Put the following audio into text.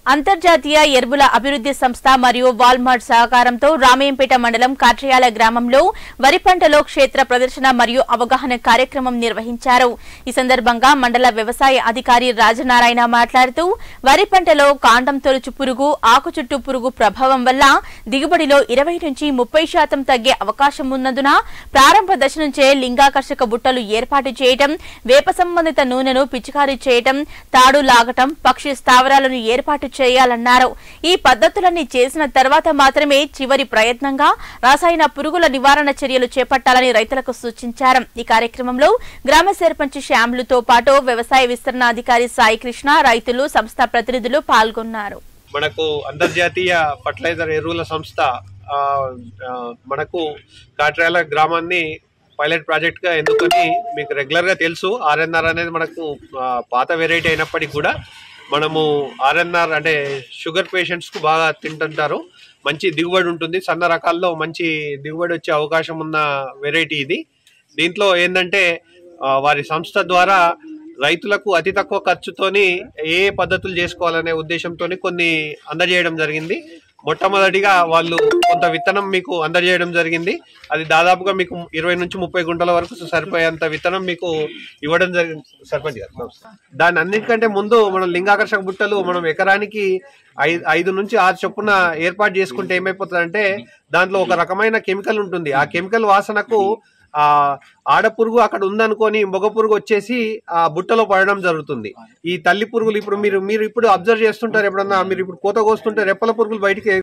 అంతర్జాతీయ ఎరువుల అభివృద్ధి సంస్థ మరియు వాల్మార్ట్ సహకారంతో రామయ్యంపేట మండలం కాట్రయాల గ్రామంలో వరి పంటలో క్షేత్ర ప్రదర్శన మరియు అవగాహన కార్యక్రమం నిర్వహించారు ఈ సందర్భంగా మండల వ్యవసాయ అధికారి రాజనారాయణ మాట్లాడుతూ వరి పంటలో కాండం తొలుచు పురుగు ఆకు చుట్టూ పురుగు ప్రభావం వల్ల దిగుబడిలో ఇరవై నుంచి ముప్పై శాతం తగ్గే అవకాశం ఉన్నందున ప్రారంభ దశ నుంచే లింగాకర్షక బుట్టలు ఏర్పాటు చేయటం వేప సంబంధిత నూనెను పిచికారీ చేయటం తాడు లాగటం పక్షి స్థావరాలను ఏర్పాటు చేయాలన్నారు ఈ పద్ధతులన్నీ చేసిన తర్వాత మాత్రమే చివరి ప్రయత్నంగా రసాయన పురుగుల నివారణ చర్యలు చేపట్టాలని రైతులకు సూచించారు ఈ కార్యక్రమంలో గ్రామ సర్పంచ్ శ్యామ్లుతో పాటు వ్యవసాయ విస్తరణ అధికారి సాయి కృష్ణ రైతులు సంస్థ ప్రతినిధులు పాల్గొన్నారు మనకు అంతర్జాతీయ ఫర్టిలైజర్ ఎరువుల సంస్థ ఆ, ఆ, మనకు కాట్రాల గ్రామాన్ని పైలట్ ప్రాజెక్ట్ గా ఎన్నుకొని మీకు రెగ్యులర్ గా తెలుసు ఆర్ఎన్ఆర్ అనేది మనకు ఆ, పాత వెరైటీ అయినప్పటికీ కూడా మనము ఆర్ఎన్ఆర్ అంటే షుగర్ పేషెంట్స్ కు బాగా తింటుంటారు మంచి దిగుబడి ఉంటుంది సన్న రకాల్లో మంచి దిగుబడి వచ్చే అవకాశం ఉన్న వెరైటీ ఇది దీంట్లో ఏంటంటే ఆ, వారి సంస్థ ద్వారా రైతులకు అతి తక్కువ ఖర్చుతోని ఏ ఏ పద్ధతులు చేసుకోవాలనే ఉద్దేశంతో కొన్ని అందజేయడం జరిగింది మొట్టమొదటిగా వాళ్ళు కొంత విత్తనం మీకు అందజేయడం జరిగింది అది దాదాపుగా మీకు ఇరవై నుంచి ముప్పై గుంటల వరకు సరిపోయేంత విత్తనం మీకు ఇవ్వడం జరిగింది సర్పంచ్ గారు నమస్తే. దాని అన్నిటికంటే ముందు మనం లింగాకర్షక బుట్టలు మనం ఎకరానికి ఐదు ఐదు నుంచి ఆరు చొప్పున ఏర్పాటు చేసుకుంటే ఏమైపోతుందంటే దాంట్లో ఒక రకమైన కెమికల్ ఉంటుంది ఆ కెమికల్ వాసనకు ఆ ఆడ పురుగు అక్కడ ఉందనుకొని మగ పురుగు వచ్చేసి ఆ బుట్టలో పడడం జరుగుతుంది ఈ తల్లి పురుగులు ఇప్పుడు మీరు మీరు ఇప్పుడు అబ్జర్వ్ చేస్తుంటారు ఎప్పుడన్నా మీరు ఇప్పుడు కోత కోస్తుంటే రెప్పల పురుగులు బయటికి